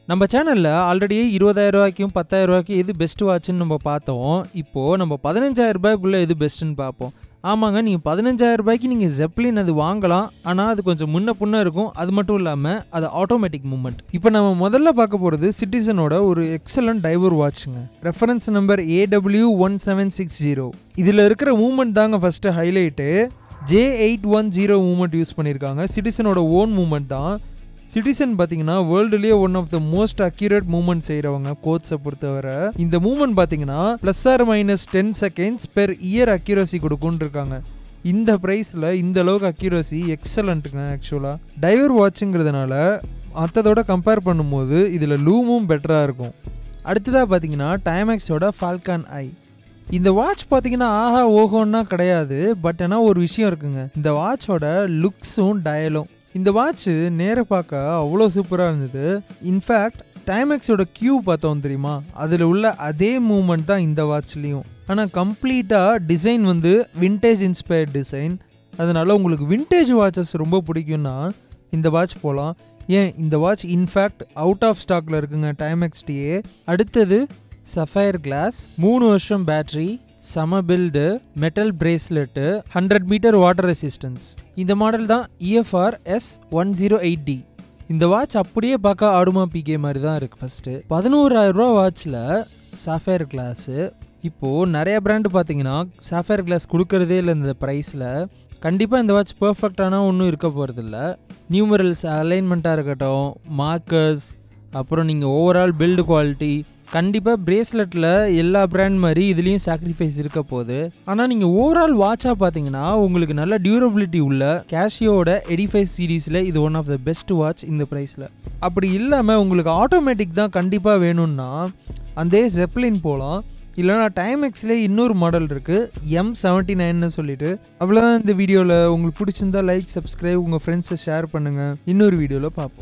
நம்ம சேனலில் ஆல்ரெடி இருபதாயிரம் ரூபாய்க்கும் பத்தாயிரம் ரூபாய்க்கும் எது பெஸ்ட் வாட்ச்னு நம்ம பார்த்தோம் இப்போது நம்ம பதினஞ்சாயிரம் ரூபாய்க்குள்ளே எது பெஸ்ட்டுன்னு பார்ப்போம் ஆமாங்க நீங்கள் பதினஞ்சாயிரம் ரூபாய்க்கு நீங்கள் ஜெப்ளின் அது வாங்கலாம் ஆனால் அது கொஞ்சம் முன்ன புண்ண இருக்கும் அது மட்டும் இல்லாமல் அது ஆட்டோமேட்டிக் மூமெண்ட் இப்போ நம்ம முதல்ல பார்க்க போகிறது சிட்டிசனோட ஒரு எக்ஸலண்ட் டைவர் வாட்சுங்க reference number AW one seven six zero இதில் இருக்கிற மூமெண்ட் தாங்க first highlight J eight one zero movement use பண்ணியிருக்காங்க சிட்டிசனோட ஓன் மூமெண்ட் தான் சிட்டிசன் பார்த்தீங்கன்னா வேர்ல்டுலேயே one of the most accurate movement செய்கிறவங்க கோட்ஸை பொறுத்தவரை இந்த மூமெண்ட் பார்த்தீங்கன்னா plus or minus ten seconds per year accuracy கொடுக்குன்னு இருக்காங்க இந்த ப்ரைஸில் இந்த அளவுக்கு அக்யூரசி எக்ஸலண்ட்டுங்க ஆக்சுவலாக டைவர் வாட்சுங்கிறதுனால மற்றதோட கம்பேர் பண்ணும்போது இதில் லூமும் பெட்டராக இருக்கும் அடுத்ததாக பார்த்தீங்கன்னா டைமேக்ஸோட ஃபால்கான் ஐ இந்த வாட்ச் பார்த்தீங்கன்னா ஆஹா ஓஹோன்னா கிடையாது பட் ஆனால் ஒரு விஷயம் இருக்குங்க இந்த வாட்சோட லுக்ஸும் டயலும் இந்த வாட்ச் நேர பார்க்க அவ்வளோ சூப்பராக இருந்தது இன்ஃபேக்ட் டைமேக்ஸோட கியூ பார்த்தோம் தெரியுமா அதில் உள்ள அதே மூமெண்ட் தான் இந்த வாட்ச்லேயும் ஆனால் கம்ப்ளீட்டாக டிசைன் வந்து விண்டேஜ் இன்ஸ்பயர்ட் டிசைன் அதனால் உங்களுக்கு விண்டேஜ் வாட்சஸ் ரொம்ப பிடிக்கும்னா இந்த வாட்ச் போகலாம் ஏன் இந்த வாட்ச் இன்ஃபேக்ட் அவுட் ஆஃப் ஸ்டாக்ல இருக்குங்க டைமெக்ஸ் டிஏ அடுத்தது சஃபயர் கிளாஸ் மூணு வருஷம் பேட்ரி சம build metal bracelet hundred metre water resistance இந்த மாடல் தான் EFR S one zero eight D இந்த வாட்ச் அப்படியே பார்க்க ஆடுமா பிகே மாதிரி தான் இருக்குது ஃபஸ்ட்டு பதினோராயிரம் ரூபா வாட்சில் சாஃபயர் கிளாஸு இப்போது நிறைய பிராண்டு பார்த்தீங்கன்னா சாஃபயர் கிளாஸ் கொடுக்கறதே இல்லை இந்த ப்ரைஸில் கண்டிப்பாக இந்த வாட்ச் பர்ஃபெக்டான ஒன்றும் இருக்க போகிறதில்ல நியூமரல்ஸ் அலைன்மெண்ட்டாக இருக்கட்டும் மார்க்கர்ஸ் அப்புறம் நீங்கள் ஓவரால் பில்டு குவாலிட்டி கண்டிப்பாக பிரேஸ்லெட்டில் எல்லா பிராண்ட் மாதிரி இதுலேயும் சாக்ரிஃபைஸ் இருக்க போகுது ஆனால் நீங்கள் ஓவரால் வாட்சாக பார்த்தீங்கன்னா உங்களுக்கு நல்ல டியூரபிலிட்டி உள்ள கேஷியோட எடிஃபைஸ் சீரீஸில் இது one of the best watch இந்த ப்ரைஸில் அப்படி இல்லாமல் உங்களுக்கு ஆட்டோமேட்டிக் தான் கண்டிப்பாக வேணும்னா அந்த ஜெப்ளின் போகலாம் இல்லைனா டைமெக்ஸ்லேயே இன்னொரு மாடல் இருக்குது எம் செவன்ட்டி நைன்னு சொல்லிட்டு அவ்வளோதான் இந்த வீடியோவில் உங்களுக்கு பிடிச்சிருந்தா லைக் சப்ஸ்கிரைப் உங்கள் ஃப்ரெண்ட்ஸை ஷேர் பண்ணுங்கள் இன்னொரு வீடியோவில் பார்ப்போம்